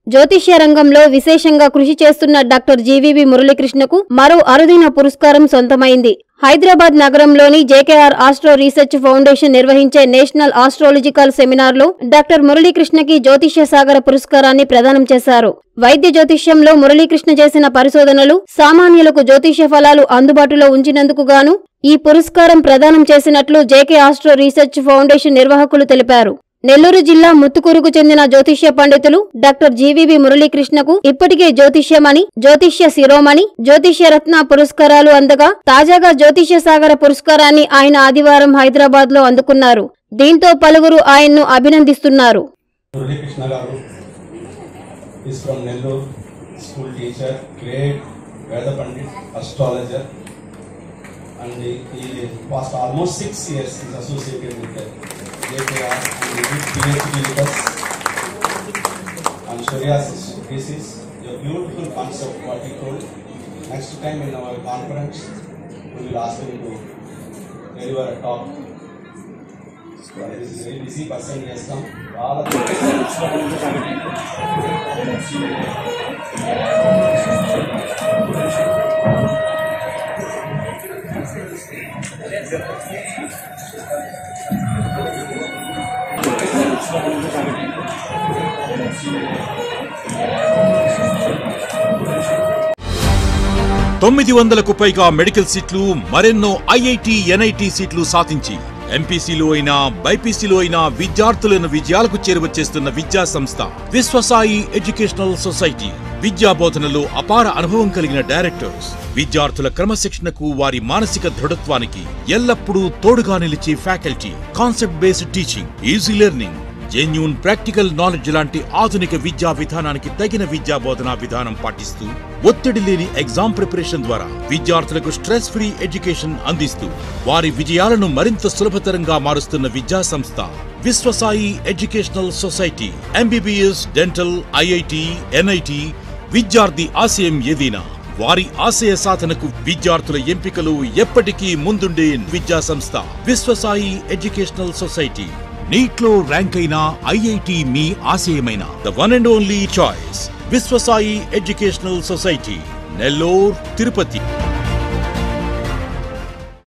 జ్యోతిష్య రంగంలో విశేషంగా కృషి చేస్తున్న డాక్టర్ జీవీబీ మురళీకృష్ణకు మరో అరుదైన పురస్కారం సొంతమైంది హైదరాబాద్ నగరంలోని జేకేఆర్ ఆస్ట్రో రీసెర్చ్ ఫౌండేషన్ నిర్వహించే నేషనల్ ఆస్ట్రాలజికల్ సెమినార్లో డాక్టర్ మురళీకృష్ణకి జ్యోతిష్య సాగర పురస్కారాన్ని ప్రదానం చేశారు వైద్య జ్యోతిష్యంలో మురళీకృష్ణ చేసిన పరిశోధనలు సామాన్యులకు జ్యోతిష్య ఫలాలు అందుబాటులో ఉంచినందుకు గాను ఈ పురస్కారం ప్రదానం చేసినట్లు జేకే ఆస్ట్రో రీసెర్చ్ ఫౌండేషన్ నిర్వాహకులు తెలిపారు నెల్లూరు జిల్లా ముత్తుకూరుకు చెందిన జ్యోతిష్య పండితులు డాక్టర్ జీవీబీ మురళీకృష్ణకు ఇప్పటికే జ్యోతిష్యమణి జ్యోతిష్య శిరోమణి జ్యోతిష్య రత్న పురస్కారాలు అందగా తాజాగా జ్యోతిష్య సాగర పురస్కారాన్ని ఆయన ఆదివారం హైదరాబాద్ లో అందుకున్నారు దీంతో పలువురు ఆయన్ను అభినందిస్తున్నారు Muralikrishna garu is from Nellore school teacher great Veda pandit astrologer and ఈ past almost six years is associated with JKR and he did PhD with us on psoriasis disease. A beautiful concept what he told. Next time in our conference, we will ask him to deliver a talk. This is very busy person, he has come. చాలా తొమ్మిది వందలకు పైగా medical సీట్లు మరెన్నో IIT NIT సీట్లు సాధించి ఎంపీసీలో అయినా బైపీసీలో అయినా విద్యార్థులను విజయాలకు చేరువచేస్తున్న విద్యా సంస్థ విశ్వసాయి ఎడ్యుకేషనల్ సొసైటీ విద్యా బోధనలో అపార అనుభవం కలిగిన డైరెక్టర్స్ విద్యార్థుల క్రమశిక్షణకు వారి మానసిక దృఢత్వానికి ఎల్లప్పుడూ తోడుగా నిలిచే faculty concept based teaching easy learning genuine practical knowledge లాంటి ఆధునిక విద్యా విధానానికి తగిన విద్యా బోధనా విధానం పాటిస్తూ ఒత్తిడి లేని ఎగ్జామ్ ప్రిపరేషన్ ద్వారా విద్యార్థులకు స్ట్రెస్ ఫ్రీ ఎడ్యుకేషన్ అందిస్తూ వారి విజయాలను మరింత సులభతరంగా మారుస్తున్న విద్యా సంస్థ Vishwasai educational society MBBS dental IIT NIT విద్యార్థి ఆశయం ఏదైనా వారి ఆశయ సాధనకు విద్యార్థుల ఎంపికలు ఎప్పటికీ ముందుండే విద్యా సంస్థ విశ్వసాయి ఎడ్యుకేషనల్ సొసైటీ నీట్ లో ర్యాంక్ అయిన ఐఐటి మీ ఆశయమైన the one and only choice Vishwasai educational society Nellore Tirupati